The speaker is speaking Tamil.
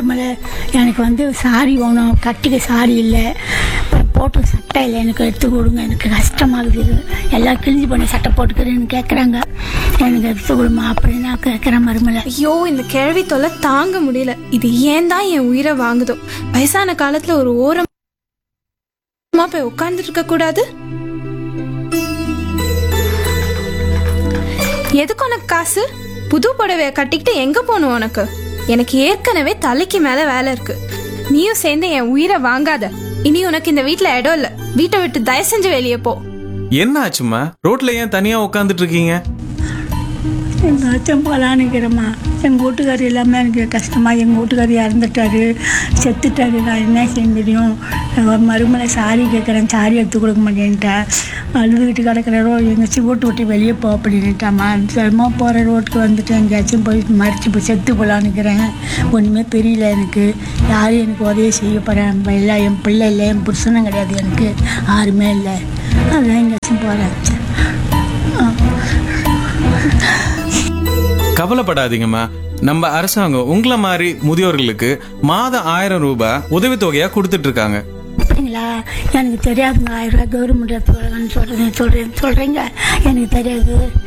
மருமலை எனக்கு வந்து சாரி வேணும் கட்டிக்க சாரி இல்லை அப்புறம் போட்ட சட்டை இல்லை எனக்கு எடுத்து கொடுங்க எனக்கு கஷ்டமாகுது இது. எல்லாம் கிழிஞ்சு பண்ணி சட்டை போட்டுக்கிறேன்னு கேட்குறாங்க எனக்கு எடுத்து கொடுமா அப்படின்னு நான் கேட்குறேன் மருமலை ஐயோ இந்த கேள்வி தொல்லை தாங்க முடியல இது ஏன் தான் என் உயிரை வாங்குதோ வயசான காலத்துல ஒரு ஓரமா போய் உட்கார்ந்துட்டு இருக்க கூடாது எதுக்கு உனக்கு காசு புது புடவைய கட்டிக்கிட்டு எங்க போகணும் உனக்கு எனக்கு ஏற்கனவே தலைக்கு மேல வேலை இருக்கு நீயும் சேர்ந்து என் உயிரை வாங்காத இனி உனக்கு இந்த வீட்ல இடம் இல்ல வீட்டை விட்டு தயவு செஞ்சு வெளியே போ என்ன ஆச்சும்மா ரோட்ல ஏன் தனியா உட்காந்துட்டு இருக்கீங்க எங்காச்சும் போகலான்னுக்கிறேம்மா எங்கள் வீட்டுக்காரர் எல்லாமே எனக்கு கஷ்டமாக எங்கள் வீட்டுக்காரர் இறந்துட்டாரு செத்துட்டாரு நான் என்ன செய்ய முடியும் நான் மறுமலை சாரி கேட்குறேன் சாரி எடுத்து கொடுக்க மாட்டேன்ட்டேன் அழுதுகிட்டு கிடக்கிறோ எங்கேயாச்சும் வீட்டு விட்டு வெளியே போ அப்படின்ட்டாம்மா சிரமமா போகிற ரோட்டுக்கு வந்துட்டு எங்கேயாச்சும் போய் மறிச்சு போய் செத்து போகலான்னுக்கிறேன் ஒன்றுமே தெரியல எனக்கு யாரும் எனக்கு உதவி செய்ய போகிறேன் இல்லை என் பிள்ளை இல்லை என் புருஷனும் கிடையாது எனக்கு யாருமே இல்லை அதான் எங்கேயாச்சும் போகிறேன் கவலைப்படாதீங்கம்மா நம்ம அரசாங்கம் உங்களை மாதிரி முதியோர்களுக்கு மாதம் ஆயிரம் ரூபாய் உதவித்தொகையா கொடுத்துட்டு இருக்காங்க அப்படிங்களா எனக்கு தெரியாதுங்க ஆயிரம் ரூபாய் கவர்மெண்ட் சொல்கிறேன் சொல்கிறேன் சொல்கிறேன் சொல்கிறீங்க எனக்கு தெரியாது